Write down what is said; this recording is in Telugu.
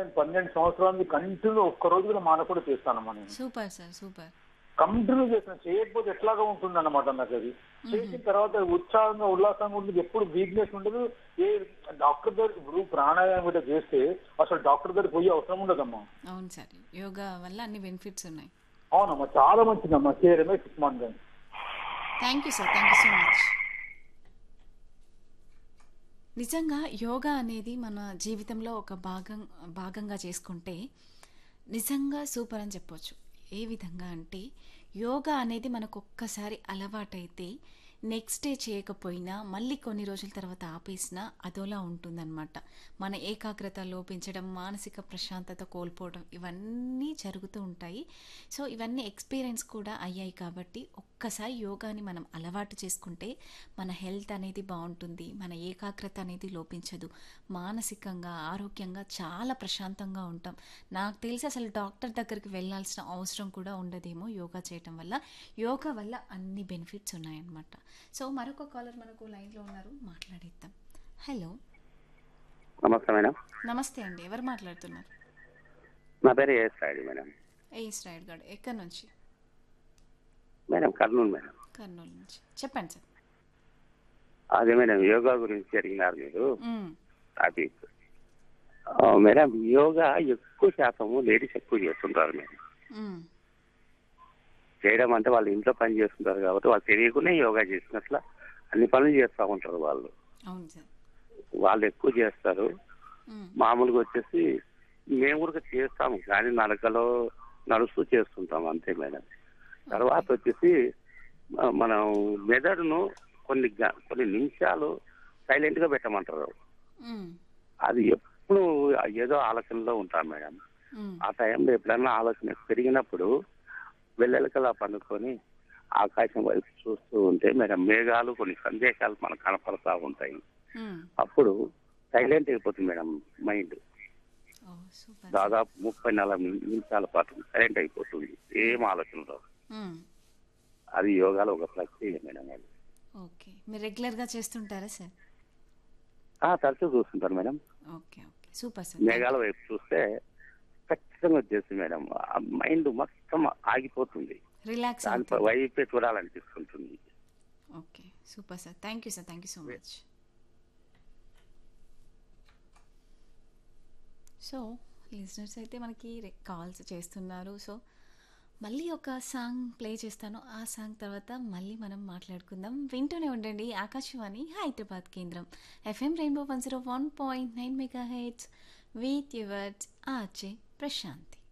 నేను పన్నెండు సంవత్సరాల నుంచి కంటిన్యూ ఒక్క రోజు కూడా మానకుండా చేస్తానమ్మా నేను సూపర్ సార్ సూపర్ కంటిన్యూ చేస్తాను చేయకపోతే ఎట్లాగా ఉంటుంది అన్నమాట నాకు అది చేసిన తర్వాత ఉత్సాహంగా ఉల్లాసంగా ఉంటుంది ఎప్పుడు వీక్నెస్ ఉండదు ఏ డాక్టర్ దగ్గర ఇప్పుడు ప్రాణాయామం కూడా చేస్తే అసలు డాక్టర్ దగ్గర పోయే అవసరం ఉండదమ్మా అవును సార్ యోగా వల్ల అన్ని బెనిఫిట్స్ ఉన్నాయి అవునమ్మా చాలా మంచిదమ్మా చేయడమే సుష్మాన్ గాని thank you sir thank you so much నిజంగా యోగా అనేది మన జీవితంలో ఒక భాగం భాగంగా చేసుకుంటే నిజంగా సూపర్ అని చెప్పొచ్చు ఏ విధంగా అంటే యోగా అనేది మనకు ఒక్కసారి అలవాటైతే నెక్స్ట్ డే చేయకపోయినా మళ్ళీ కొన్ని రోజుల తర్వాత ఆపేసినా అదోలా ఉంటుందన్నమాట మన ఏకాగ్రత లోపించడం మానసిక ప్రశాంతత కోల్పోవడం ఇవన్నీ జరుగుతూ ఉంటాయి సో ఇవన్నీ ఎక్స్పీరియన్స్ కూడా అయ్యాయి కాబట్టి ఒక్కసారి యోగాని మనం అలవాటు చేసుకుంటే మన హెల్త్ అనేది బాగుంటుంది మన ఏకాగ్రత అనేది లోపించదు మానసికంగా ఆరోగ్యంగా చాలా ప్రశాంతంగా ఉంటాం నాకు తెలిసి అసలు డాక్టర్ దగ్గరికి వెళ్ళాల్సిన అవసరం కూడా ఉండదేమో యోగా చేయటం వల్ల యోగా వల్ల అన్ని బెనిఫిట్స్ ఉన్నాయన్నమాట సో మరొక కాలర్ మనకు లైన్లో ఉన్నారు మాట్లాడిద్దాం హలో నమస్తే మేడం నమస్తే అండి ఎవరు మాట్లాడుతున్నారు నా పేరు ఏఎస్ రాయుడు మేడం ఏ రైడ్ గార్డ్ ఎక్కడి నుంచి మేడం కర్నూలు మేడం కర్నూలు నుంచి చెప్పండి సార్ అదే మేడం యోగా గురించి అడిగినారు మీరు మ్మ్. టాపిక్ ఆ, మేడం యోగా ఎక్కువ శాతము లేడీస్ ఎక్కువ చేస్తుంటారు మేడం మ్మ్. చేయడం అంటే వాళ్ళు ఇంట్లో పని చేస్తుంటారు కాబట్టి వాళ్ళు తెలియకుండా యోగా చేసినట్ల అన్ని పనులు చేస్తూ ఉంటారు వాళ్ళు అవును సార్ వాళ్ళు ఎక్కువ చేస్తారు మ్మ్. మామూలుగా వచ్చేసి మేము కూడా చేస్తాము కానీ నడకలో నడుస్తూ చేస్తుంటాం అంతే మేడం తర్వాత వచ్చేసి మ- మనం మెదడును కొన్ని గ- కొన్ని నిమిషాలు సైలెంట్ గా పెట్టమంటారు మ్మ్. అది ఎప్పుడు ఏదో ఆలోచనలో ఉంటాం మేడం మ్మ్. ఆ టైంలో ఎప్పుడన్నా ఆలోచన పెరిగినప్పుడు వెళ్ళలకలా పండుకొని ఆకాశం వైపు చూస్తూ ఉంటే మేడం మేఘాలు కొన్ని సందేశాలు మనకు కనపడతా ఉంటాయి మ్మ్. అప్పుడు సైలెంట్ అయిపోతుంది మేడం మైండ్ ఓ సూపర్ దాదాపు ముప్పై నలభై నిమిషాల పాటు సైలెంట్ అయిపోతుంది ఏం ఆలోచనలో మ్మ్. అది యోగాలో ఒక ప్రక్రియ మేడం అది ఓకే మీరు రెగ్యులర్గా చేస్తుంటారా సార్ ఆ, తరచూ చూస్తుంటారు madam okay okay super sir మేఘాల వైపు చూస్తే ఖచ్చితంగా వచ్చేసి మేడం ఆ మైండ్ మొత్తం ఆగిపోతుంది రిలాక్స్ దానిపై అవుతుంది వైపే చూడాలనిపిస్తుంటుంది okay super sir thank you sir thank you so much so listeners అయితే మనకి కాల్స్ చేస్తున్నారు సో మళ్ళీ ఒక సాంగ్ ప్లే చేస్తాను ఆ సాంగ్ తర్వాత మళ్ళీ మనం మాట్లాడుకుందాం వింటూనే ఉండండి ఆకాశవాణి హైదరాబాద్ కేంద్రం FM rainbow one zero one point nine megahertz with yours RJ Prashanti